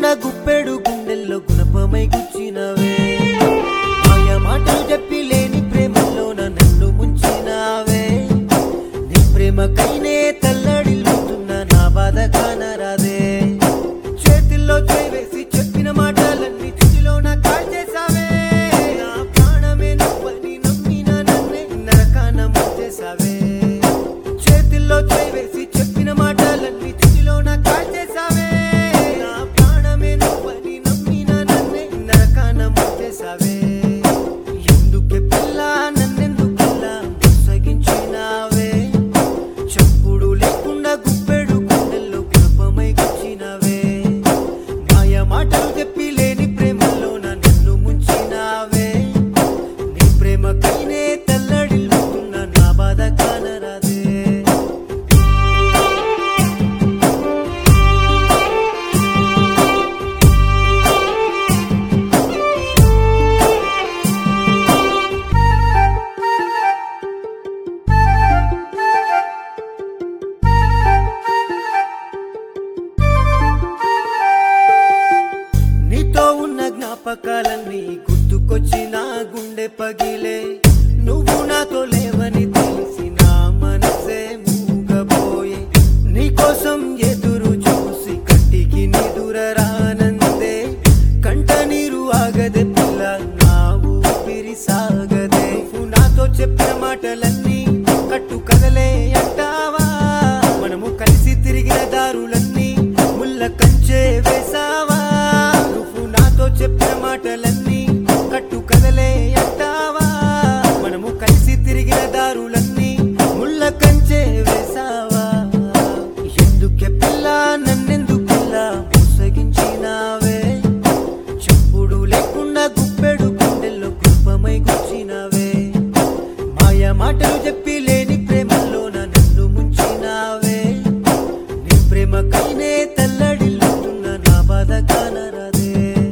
లేకుండా గుప్పెడు గుండెల్లో గుణపమై గుచ్చినవే మాయ మాటలు చెప్పి లేని ప్రేమలోన నన్ను ముంచినావే నీ ప్రేమకైనే తల్లడిల్లుతున్న నా బాధ కానరాదే చేతిల్లో చేయి వేసి చెప్పిన మాటలన్నీ చిటిలోన కాల్చేసావే నా ప్రాణమే నువ్వని నమ్మిన నన్నే నరకాన ముంచేసావే చేతిల్లో చేయి వేసి చెప్పిన మాటలన్నీ చిటిలోన కాల్చేసావే నా ప్రాణమే నువ్వని నమ్మిన నన్నే నరకాన ముంచేసావే ఎందుకే పిల్ల నన్నెందుకిలా మోసగించినావే చప్పుడు లేకుండా గుప్పెడు గుండెల్లో గుణపమై గుచ్చినవే మాయ మాటలు చెప్పి లేని ప్రేమలోన నన్ను ముంచినావే నీ ప్రేమకైనే తల్లడిల్లుతున్న నా బాధ కానరాదే నీతో ఉన్న జ్ఞాపకాలన్నీ గుర్తుకొచ్చి నా గుండె పగిలే నువ్వు నాతో లేవని తెలిసి నా మనసే మూగబోయే నీకోసం ఎదురు చూసి కట్టికి నిదుర రానందే కంట నీరు ఆగదే పిల్ల నా ఊపిరి సాగదే నువ్వు నాతో చెప్పిన మాటలన్నీ కట్టు కదలే అంటావా మనము కలిసి తిరిగిన దారులన్నీ ముళ్ళ కంచే వేసావా నువ్వు నాతో చెప్పిన మాటలన్నీ కట్టు కదలే అంటావా మనము కలిసి తిరిగిన దారులన్నీ ముళ్ళ కంచే వేసావా ఎందుకే పిల్ల నన్నెందుకిలా మోసగించినావే చెప్పుడు లేకుండా గుప్పెడు గుండెల్లో కృపమై గుచ్చినవే మాయ మాటలు చెప్పి లేని ప్రేమలోన నన్ను ముంచినావే నీ ప్రేమకైనే తల్లడిల్లుతున్న నా బాధ కానరాదే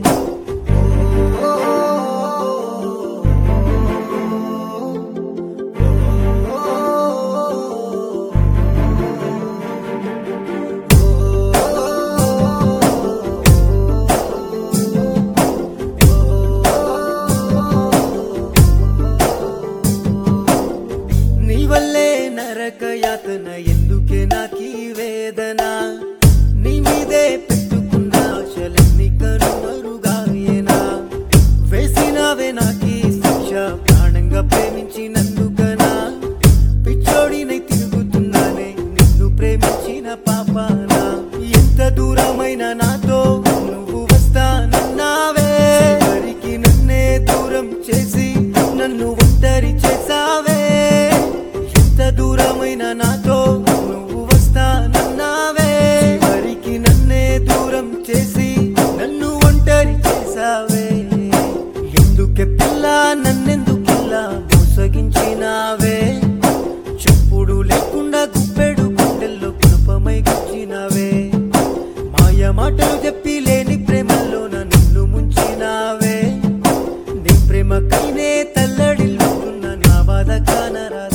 నీ వల్లే నరక యాతన ఎందుకే నాకీ వేదన నీ మీదే పెట్టుకున్న ఆశలన్నీ కనుమరుగాయేనా వేసినవే నాకీ శిక్ష ప్రాణంగా ప్రేమించినందుకనా పిచ్చోడినై తిరుగుతున్నానే నిన్ను ప్రేమించిన పాపానా ఎంత దూరమైన నాతో నువ్వు వస్తానన్నావే చివరికి నన్నే దూరం చేసి నన్ను ఒంటరి చేసావే ఎంత దూరమైన నాతో నువ్వు వస్తానన్నావే చివరికి నన్నే దూరం చేసి నన్ను ఒంటరి చేసావే ఎందుకే పిల్ల నన్నెందుకిలా మోసగించినావే చెప్పుడు లేకుండా గుప్పెడు గుండెల్లో కృపమై గుచ్చినవే మాయ మాటలు చెప్పి లేని ప్రేమలోన నన్ను ముంచినావే నీ ప్రేమకైనే తల్లడిల్లుతున్న నా బాధ కానరాదే